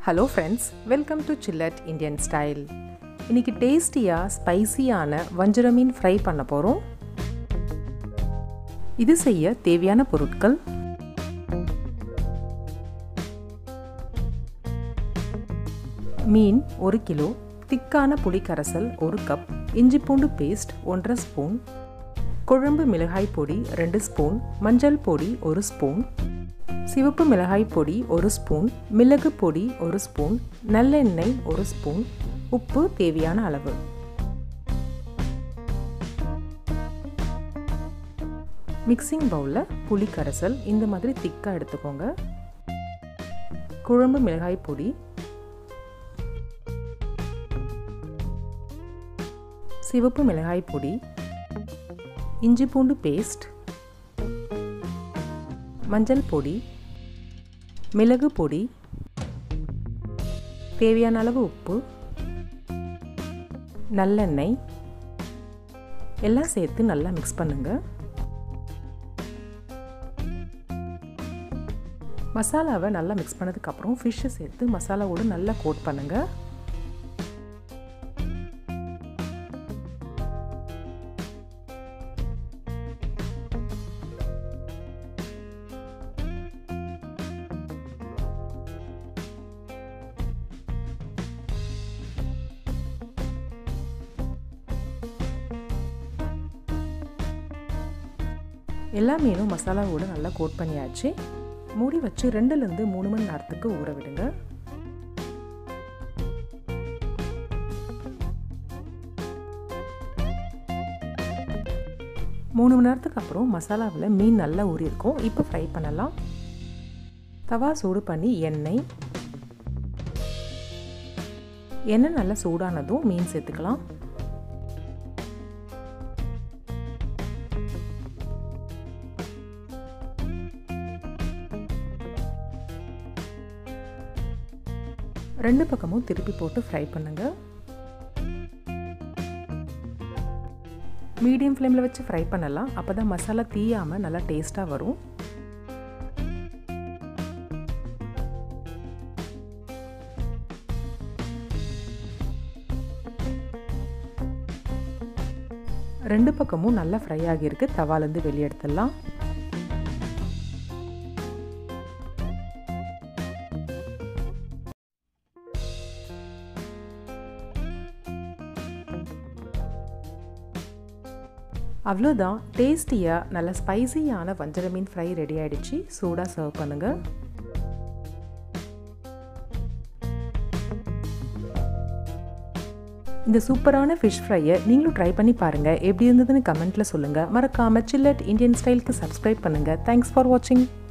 hello friends welcome to சில்லட் Indian style இன்றைக்கி டேஸ்டியாக ஸ்பைசியான வஞ்சர மீன் ஃப்ரை பண்ண போகிறோம் இது செய்ய தேவையான பொருட்கள் மீன் ஒரு கிலோ திக்கான புளிக்கரைசல் ஒரு கப் இஞ்சி பூண்டு பேஸ்ட் ஒன்றரை ஸ்பூன் குழம்பு மிளகாய் பொடி ரெண்டு ஸ்பூன் மஞ்சள் பொடி ஒரு ஸ்பூன் சிவப்பு மிளகாய் பொடி ஒரு ஸ்பூன் மிளகு பொடி ஒரு ஸ்பூன் நல்லெண்ணெய் ஒரு ஸ்பூன் உப்பு தேவையான அளவு மிக்சிங் பவுலில் புளி கரைசல் இந்த மாதிரி திக்காக எடுத்துக்கோங்க குழம்பு மிளகாய் பொடி சிவப்பு மிளகாய் பொடி இஞ்சி பூண்டு பேஸ்ட் மஞ்சள் பொடி மிளகு பொடி தேவையான அளவு உப்பு நல்லெண்ணெய் எல்லாம் சேர்த்து நல்லா மிக்ஸ் பண்ணுங்க மசாலாவை நல்லா மிக்ஸ் பண்ணதுக்கப்புறம் ஃபிஷ்ஷை சேர்த்து மசாலாவோடு நல்லா கோட் பண்ணுங்கள் எல்லா மீனும் மசாலாவோடு நல்லா கோட் பண்ணியாச்சு மூடி வச்சு ரெண்டுலேருந்து மூணு மணி நேரத்துக்கு ஊற விடுங்க மூணு மணி நேரத்துக்கு அப்புறம் மசாலாவில் மீன் நல்லா ஊறியிருக்கும் இப்போ ஃப்ரை பண்ணலாம் தவா சூடு பண்ணி எண்ணெய் எண்ணெய் நல்லா சூடானதும் மீன் சேர்த்துக்கலாம் ரெண்டு பக்கமும் திருப்பி போட்டு ஃப்ரை பண்ணுங்க மீடியம் ஃப்ளேமில் வச்சு ஃப்ரை பண்ணலாம் அப்போ தான் மசாலா தீயாமல் நல்லா டேஸ்ட்டாக வரும் ரெண்டு பக்கமும் நல்லா ஃப்ரை ஆகியிருக்கு தவாலேருந்து வெளியே எடுத்துடலாம் அவ்வளோதான் டேஸ்டியாக நல்ல ஸ்பைசியான வஞ்சர மீன் ஃப்ரை ரெடி ஆகிடுச்சு சூடாக சர்வ் பண்ணுங்கள் இந்த சூப்பரான ஃபிஷ் ஃப்ரையை நீங்களும் ட்ரை பண்ணி பாருங்கள் எப்படி இருந்ததுன்னு கமெண்ட்டில் சொல்லுங்கள் மறக்காமல் சில்லட் இந்தியன் ஸ்டைலுக்கு சப்ஸ்கிரைப் பண்ணுங்கள் தேங்க்ஸ் ஃபார் வாட்சிங்